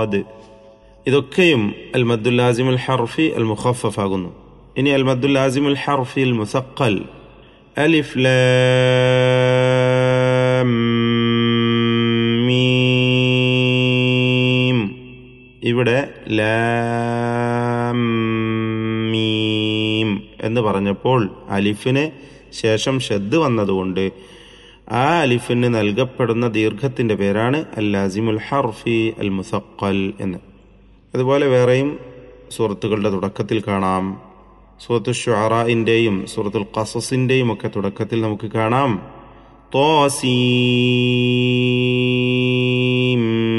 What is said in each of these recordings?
സ്വാദ് ഇതൊക്കെയും അൽ മദ്ദുല്ലാസിമുൽ ഹർഫി അൽ മുഖഫഫ് ആകുന്നു ഇനി അൽ മദ്ദുല്ലാസിമുൽ ഹർഫി അൽ മുസക്കൽ അലിഫ് ലാം മീം ഇവിടെ ലാം മീം എന്ന് പറഞ്ഞപ്പോൾ അലിഫിന് ശേഷം ഷദ് വന്നതുകൊണ്ട് ആ അലിഫിന് നൽകപ്പെടുന്ന ദീർഘത്തിന്റെ പേരാണ് അൽ ലാസിമുൽ ഹർഫി അൽ മുസക്കൽ എന്ന് അതുപോലെ വേറെയും സൂറത്തുകളുടെ തുടക്കത്തിൽ കാണാം സൂറത്തു ഷുറായിൻ്റെയും സൂറത്തുൽ ഖസസിൻ്റെയും ഒക്കെ തുടക്കത്തിൽ നമുക്ക് കാണാം തോസീം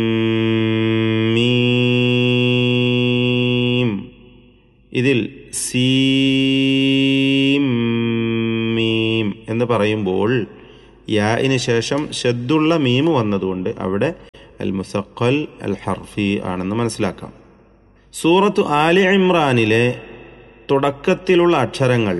മീം ഇതിൽ സീം മീം എന്ന് പറയുമ്പോൾ യാഇന് ശേഷം ഷദ്ദുള്ള മീം വന്നതുകൊണ്ട് അവിടെ അൽ മുസക്കൽ അൽ ഹർഫി ആണെന്ന് മനസ്സിലാക്കാം സൂറത്തു ആലി ഇമ്രാനിലെ തുടക്കത്തിലുള്ള അക്ഷരങ്ങൾ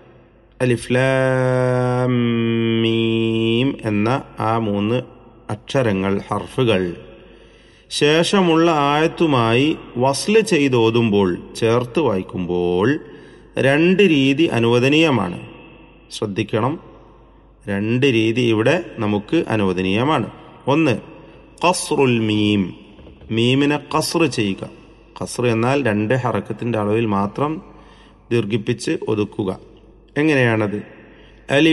അലിഫ്ലാം മീം എന്ന ആ മൂന്ന് അക്ഷരങ്ങൾ ഹർഫുകൾ ശേഷമുള്ള ആയത്തുമായി വസ്ല് ചെയ്തോതുമ്പോൾ ചേർത്ത് വായിക്കുമ്പോൾ രണ്ട് രീതി അനുവദനീയമാണ് ശ്രദ്ധിക്കണം രണ്ട് രീതി ഇവിടെ നമുക്ക് അനുവദനീയമാണ് ഒന്ന് ഖസ്റുൽ മീം മീമിനെ ഖസ്ർ ചെയ്യുക ഖസ്ർ എന്നാൽ രണ്ട് ഹറക്കത്തിൻ്റെ അളവിൽ മാത്രം ദീർഘിപ്പിച്ച് ഒതുക്കുക എങ്ങനെയാണത്